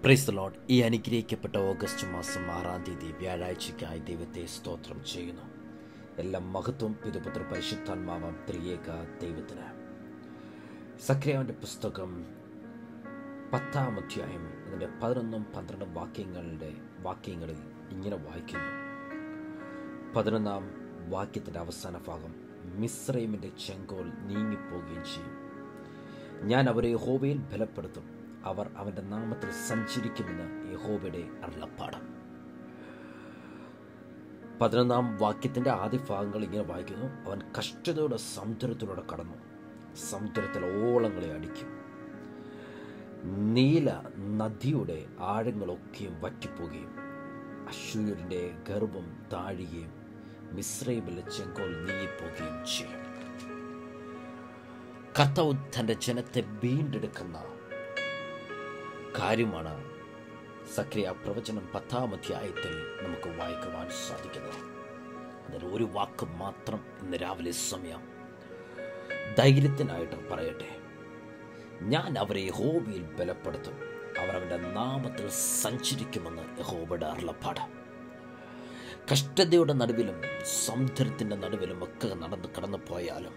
price load ഈ അനുഗ്രഹിക്കപ്പെട്ട August മാസം ആറാം തീയതി വ്യാഴാഴ്ചയ്ക്കായി ദൈവത്തെ സ്തോത്രം ചെയ്യുന്നു എല്ലാ മഹത്വം പിതുപുത്ര പരിശുദ്ധാത്മാവം ത്രിയേക ദൈവത്തിന് സക്രിയാവിൻ്റെ പുസ്തകം പത്താം അധ്യായം അതിൻ്റെ പതിനൊന്നും പന്ത്രണ്ടും വാക്യങ്ങളുടെ വാക്യങ്ങളിൽ ഇങ്ങനെ വായിക്കുന്നു പതിനൊന്നാം വാക്യത്തിൻ്റെ അവസാന ഭാഗം മിശ്രൈമിൻ്റെ ചെങ്കോൽ നീങ്ങിപ്പോവുകയും ചെയ്യും ഞാൻ അവരെ യഹോവയിൽ ബലപ്പെടുത്തും അവർ അവൻ്റെ നാമത്തിൽ സഞ്ചരിക്കുമെന്ന് യഹോവയുടെ അരുളപ്പാട് പതിനൊന്നാം വാക്യത്തിൻ്റെ ആദ്യ ഭാഗങ്ങൾ ഇങ്ങനെ വായിക്കുന്നു അവൻ കഷ്ടതയുടെ സമുദ്രത്തിലൂടെ കടന്നു സമുദ്രത്തിലെ ഓളങ്ങളെ അടിക്കും നീല നദിയുടെ ആഴങ്ങളൊക്കെയും വറ്റിപ്പോകുകയും അശൂരിൻ്റെ ഗർഭം താഴുകയും മിശ്രൈമിലെ ചെങ്കോൽ നീങ്ങിപ്പോകുകയും ചെയ്യും കർത്താവ് തൻ്റെ ജനത്തെ വീണ്ടെടുക്കുന്ന കാര്യമാണ് സക്രിയ പ്രവചനം പത്താം അധ്യായത്തിൽ നമുക്ക് വായിക്കുവാൻ സാധിക്കുന്നത് അതിൽ ഒരു വാക്ക് മാത്രം ഇന്ന് രാവിലെ സമയം ധൈര്യത്തിനായിട്ട് പറയട്ടെ ഞാൻ അവരെ യഹോവയിൽ ബലപ്പെടുത്തും അവർ അവൻ്റെ നാമത്തിൽ സഞ്ചരിക്കുമെന്ന് യഹോവയുടെ അരുളപ്പാട് കഷ്ടതയുടെ നടുവിലും സമുദ്രത്തിൻ്റെ നടുവിലും ഒക്കെ നടന്ന് കടന്നു പോയാലും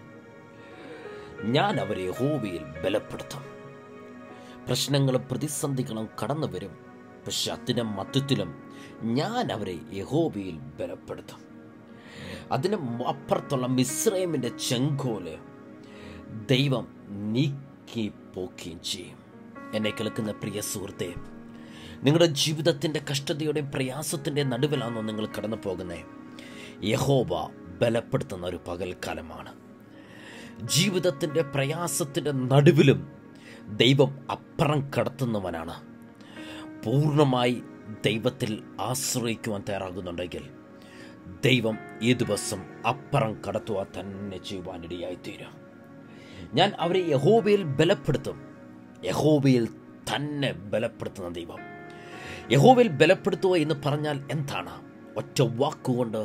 ഞാൻ അവരെ യഹോവയിൽ ബലപ്പെടുത്തും പ്രശ്നങ്ങളും പ്രതിസന്ധികളും കടന്നു വരും പക്ഷെ അതിൻ്റെ മധ്യത്തിലും ഞാൻ അവരെ യഹോബയിൽ ബലപ്പെടുത്തും അതിന് അപ്പുറത്തുള്ള മിശ്രൈമിൻ്റെ ചെങ്കോല് ദൈവം നീക്കി പോക്കുകയും ചെയ്യും എന്നെ കേൾക്കുന്ന പ്രിയ സുഹൃത്തെ നിങ്ങളുടെ ജീവിതത്തിൻ്റെ കഷ്ടതയുടെയും പ്രയാസത്തിൻ്റെ നടുവിലാണോ നിങ്ങൾ കടന്നു പോകുന്നത് യഹോബ ബലപ്പെടുത്തുന്ന ഒരു പകൽക്കാലമാണ് ജീവിതത്തിൻ്റെ പ്രയാസത്തിൻ്റെ നടുവിലും ദൈവം അപ്പുറം കടത്തുന്നവനാണ് പൂർണ്ണമായി ദൈവത്തിൽ ആശ്രയിക്കുവാൻ തയ്യാറാകുന്നുണ്ടെങ്കിൽ ദൈവം ഈ ദിവസം അപ്പുറം കടത്തുവാൻ തന്നെ ചെയ്യുവാനിടയായിത്തീരും ഞാൻ അവരെ യഹോബയിൽ ബലപ്പെടുത്തും യഹോബയിൽ തന്നെ ബലപ്പെടുത്തുന്ന ദൈവം യഹോബയിൽ ബലപ്പെടുത്തുക എന്ന് പറഞ്ഞാൽ എന്താണ് ഒറ്റ വാക്കുകൊണ്ട്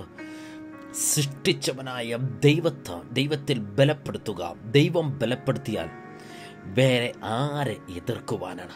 സൃഷ്ടിച്ചവനായ ദൈവത്തെ ദൈവത്തിൽ ബലപ്പെടുത്തുക ദൈവം ബലപ്പെടുത്തിയാൽ വേറെ ആരെ എതിർക്കുവാനാണ്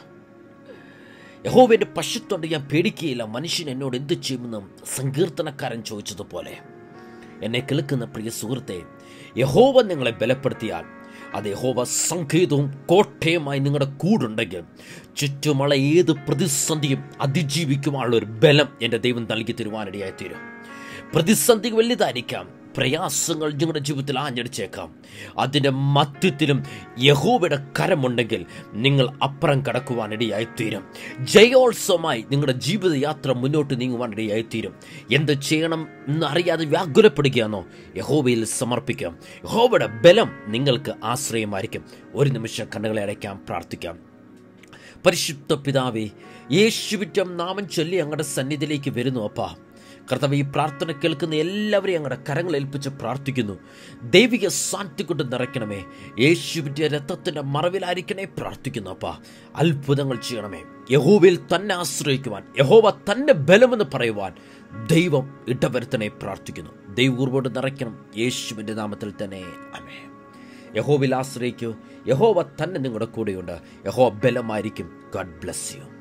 യഹോവയുടെ പശുത്തൊണ്ട് ഞാൻ പേടിക്കുകയില്ല മനുഷ്യൻ എന്നോട് എന്ത് ചെയ്യുമെന്നും സങ്കീർത്തനക്കാരൻ ചോദിച്ചതുപോലെ എന്നെ കേൾക്കുന്ന പ്രിയ സുഹൃത്തെ യഹോവ നിങ്ങളെ ബലപ്പെടുത്തിയാൽ അത് യഹോവ സംഗീതവും കോട്ടയുമായി നിങ്ങളുടെ കൂടുണ്ടെങ്കിൽ ചുറ്റുമുള്ള ഏത് പ്രതിസന്ധിയും അതിജീവിക്കുവാനുള്ള ഒരു ബലം എൻ്റെ ദൈവം നൽകി തരുവാനിടയായി തീരും പ്രതിസന്ധി വലുതായിരിക്കാം പ്രയാസങ്ങൾ നിങ്ങളുടെ ജീവിതത്തിൽ ആഞ്ഞടിച്ചേക്കാം അതിൻ്റെ മധ്യത്തിലും യഹോവയുടെ കരമുണ്ടെങ്കിൽ നിങ്ങൾ അപ്പുറം കടക്കുവാനിടയായിത്തീരും ജയോത്സവമായി നിങ്ങളുടെ ജീവിതയാത്ര മുന്നോട്ട് നീങ്ങുവാനിടയായിത്തീരും എന്ത് ചെയ്യണം എന്നറിയാതെ വ്യാകുലപ്പെടുകയാണോ യഹോവയിൽ സമർപ്പിക്കാം യഹോവയുടെ ബലം നിങ്ങൾക്ക് ആശ്രയമായിരിക്കും ഒരു നിമിഷം കണ്ണുകളെ അടയ്ക്കാം പ്രാർത്ഥിക്കാം പരിശുദ്ധ പിതാവേ യേശുവിറ്റം നാമം ചൊല്ലി ഞങ്ങളുടെ സന്നിധിയിലേക്ക് വരുന്നു അപ്പാ കർത്താവ് ഈ പ്രാർത്ഥന കേൾക്കുന്ന എല്ലാവരെയും ഞങ്ങളുടെ കരങ്ങൾ ഏൽപ്പിച്ച് പ്രാർത്ഥിക്കുന്നു ദൈവിക ശാന്തി കൊണ്ട് നിറയ്ക്കണമേ യേശുവിൻ്റെ രക്തത്തിൻ്റെ മറവിലായിരിക്കണേ പ്രാർത്ഥിക്കുന്നു അപ്പാ അത്ഭുതങ്ങൾ ചെയ്യണമേ യഹോവയിൽ തന്നെ ആശ്രയിക്കുവാൻ യഹോവ തന്നെ ബലമെന്ന് പറയുവാൻ ദൈവം ഇടവരുത്തനെ പ്രാർത്ഥിക്കുന്നു ദൈവകൂർവോട് നിറയ്ക്കണം യേശുവിൻ്റെ നാമത്തിൽ തന്നെ അമേ യഹോവിൽ ആശ്രയിക്കൂ യഹോവ തന്നെ നിങ്ങളുടെ കൂടെയുണ്ട് യഹോ ബലമായിരിക്കും ഗഡ് ബ്ലസ് യു